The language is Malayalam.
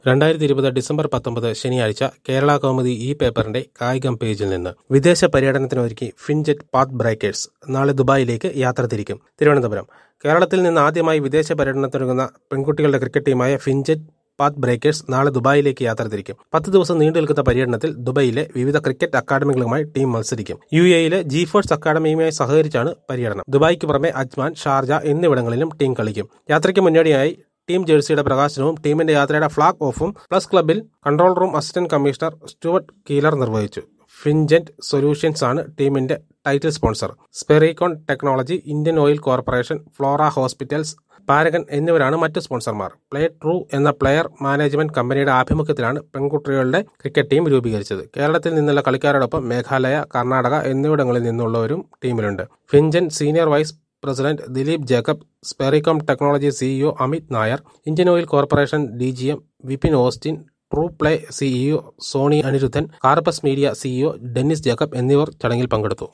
രണ്ടായിരത്തി ഇരുപത് ഡിസംബർ പത്തൊമ്പത് ശനിയാഴ്ച കേരള കൗമുദി ഈ പേപ്പറിന്റെ കായികം പേജിൽ നിന്ന് വിദേശ പര്യടനത്തിനൊരുക്കി ഫിൻജെറ്റ് പാത്ത് ബ്രേക്കേഴ്സ് നാളെ ദുബായിലേക്ക് യാത്ര തിരിക്കും തിരുവനന്തപുരം കേരളത്തിൽ നിന്ന് ആദ്യമായി വിദേശ പര്യടനത്തിനൊരുങ്ങുന്ന പെൺകുട്ടികളുടെ ക്രിക്കറ്റ് ടീമായ ഫിൻജെറ്റ് പാത്ത് ബ്രേക്കേഴ്സ് നാളെ ദുബായിലേക്ക് യാത്ര തിരിക്കും പത്ത് ദിവസം നീണ്ടു നിൽക്കുന്ന പര്യടനത്തിൽ ദുബായിലെ വിവിധ ക്രിക്കറ്റ് അക്കാദമികളുമായി ടീം മത്സരിക്കും യു എയിലെ ജി ഫോഴ്സ് അക്കാദമിയുമായി സഹകരിച്ചാണ് പര്യടനം ദുബായിക്ക് പുറമെ അജ്മാൻ ഷാർജ എന്നിവിടങ്ങളിലും ടീം കളിക്കും യാത്രയ്ക്ക് മുന്നോടിയായി ടീം ജേഴ്സിയുടെ പ്രകാശനവും ടീമിന്റെ യാത്രയുടെ ഫ്ളാഗ് ഓഫും പ്ലസ് ക്ലബിൽ control room assistant commissioner Stuart Keeler നിർവഹിച്ചു ഫിൻജെന്റ് സൊല്യൂഷൻസ് ആണ് ടീമിന്റെ title sponsor Spericon technology Indian Oil Corporation Flora hospitals Paragon എന്നിവരാണ് മറ്റ് സ്പോൺസർമാർ പ്ലേ ട്രൂ എന്ന പ്ലെയർ മാനേജ്മെന്റ് കമ്പനിയുടെ ആഭിമുഖ്യത്തിലാണ് പെൺകുട്ടികളുടെ ക്രിക്കറ്റ് ടീം രൂപീകരിച്ചത് കേരളത്തിൽ നിന്നുള്ള കളിക്കാരോടൊപ്പം മേഘാലയ കർണാടക എന്നിവിടങ്ങളിൽ നിന്നുള്ളവരും ടീമിലുണ്ട് Fingent senior vice president Dileep Jacob Spericom technology CEO Amit Nair Indian Oil Corporation D G M Vipin Austin True Play CEO Soni Anirudhan Carpus Media CEO Dennis Jacob എന്നിവർ ചടങ്ങിൽ പങ്കെടുത്തു